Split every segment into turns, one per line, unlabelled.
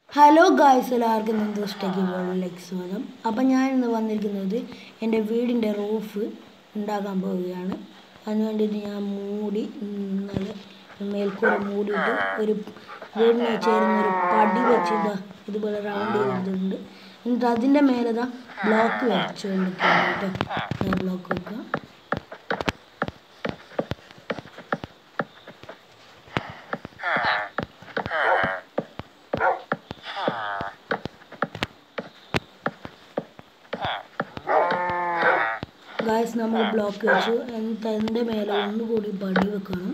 Hello guys എല്ലാവർക്കും നന്ദോസ്റ്റേക്ക് വേൾഡിലേക്ക് സ്വാഗതം അപ്പം ഞാൻ ഇന്ന് വന്നിരിക്കുന്നത് എൻ്റെ വീടിൻ്റെ റൂഫ് ഉണ്ടാക്കാൻ പോവുകയാണ് അതിന് വേണ്ടിയിട്ട് ഞാൻ മൂടി നല്ല മേൽക്കൂര മൂടിയിട്ട് ഒരു വീടിന് ചേരുന്ന ഒരു പടി വെച്ച് ഇതാ ഇതുപോലെ റൗണ്ട് ചെയ്തിട്ടുണ്ട് എന്നിട്ട് അതിൻ്റെ മേലെ ഇതാ ബ്ലോക്ക് വെച്ചുകൊണ്ടിരിക്കുകയാണ് കേട്ടോ ബ്ലോക്ക് വെക്കുക ഗായ്സ് നമ്മൾ ബ്ലോക്ക് വെച്ചു എന്നിട്ട് അതിൻ്റെ മേലെ ഒന്നുകൂടി പടി വെക്കണം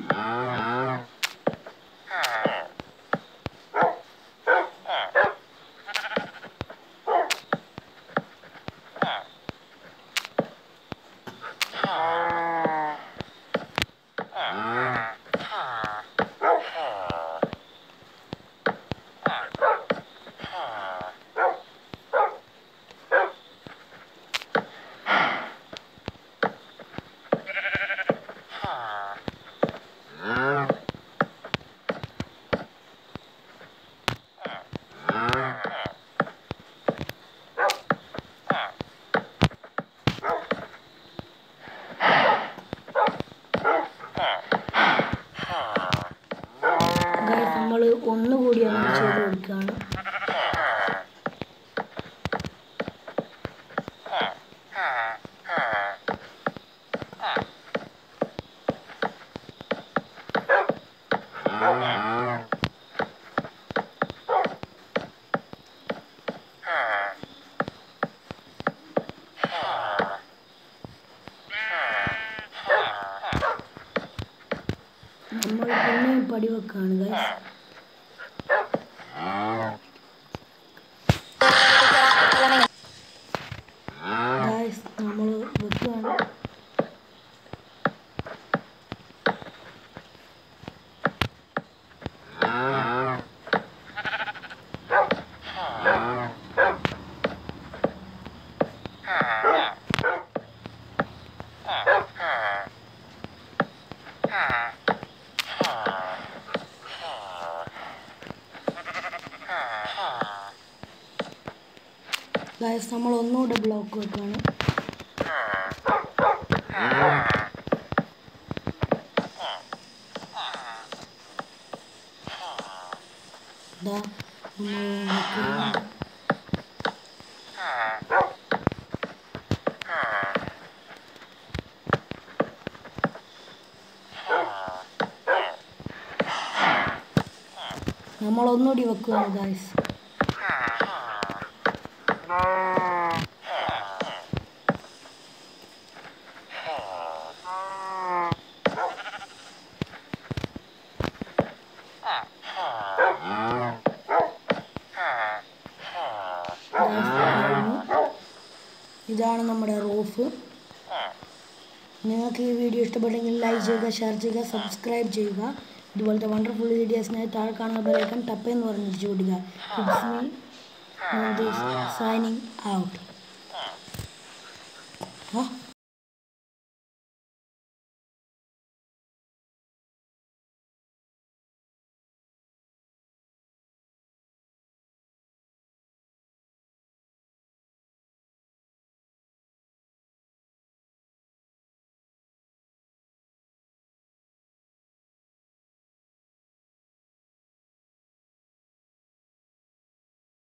ഗായ്സ് നമ്മൾ ഒന്നുകൂടി അങ്ങനെ ചെയ്ത് കൊടുക്കുകയാണ് നമ്മൾ പിന്നെയും പടി വെക്കുകയാണ് ഗായ്സ് ഗായ്സ് നമ്മൾ വെക്കുകയാണ് ഗായ്സ് നമ്മൾ ഒന്നുകൂടെ ബ്ലോക്ക് വെക്കുകയാണ് ദാ നമ്മൾ വെക്കുകയാണ്. നമ്മൾ ഒന്നുകൂടി വെക്കുകയാണ് ഗായ്സ് ഇതാണ് നമ്മുടെ റൂഫ് നിങ്ങൾക്ക് ഈ വീഡിയോ ഇഷ്ടപ്പെട്ടെങ്കിൽ ലൈക്ക് ചെയ്യുക ഷെയർ ചെയ്യുക സബ്സ്ക്രൈബ് ചെയ്യുക ഇതുപോലത്തെ വണ്ടർഫുൾ വീഡിയോസിനായി താഴെ കാണുന്ന ബെലൈക്കൺ ടപ്പ് എന്ന് പറഞ്ഞിട്ട് വിടുക ഇറ്റ്സ് മീ സൈനിങ് ഔട്ട്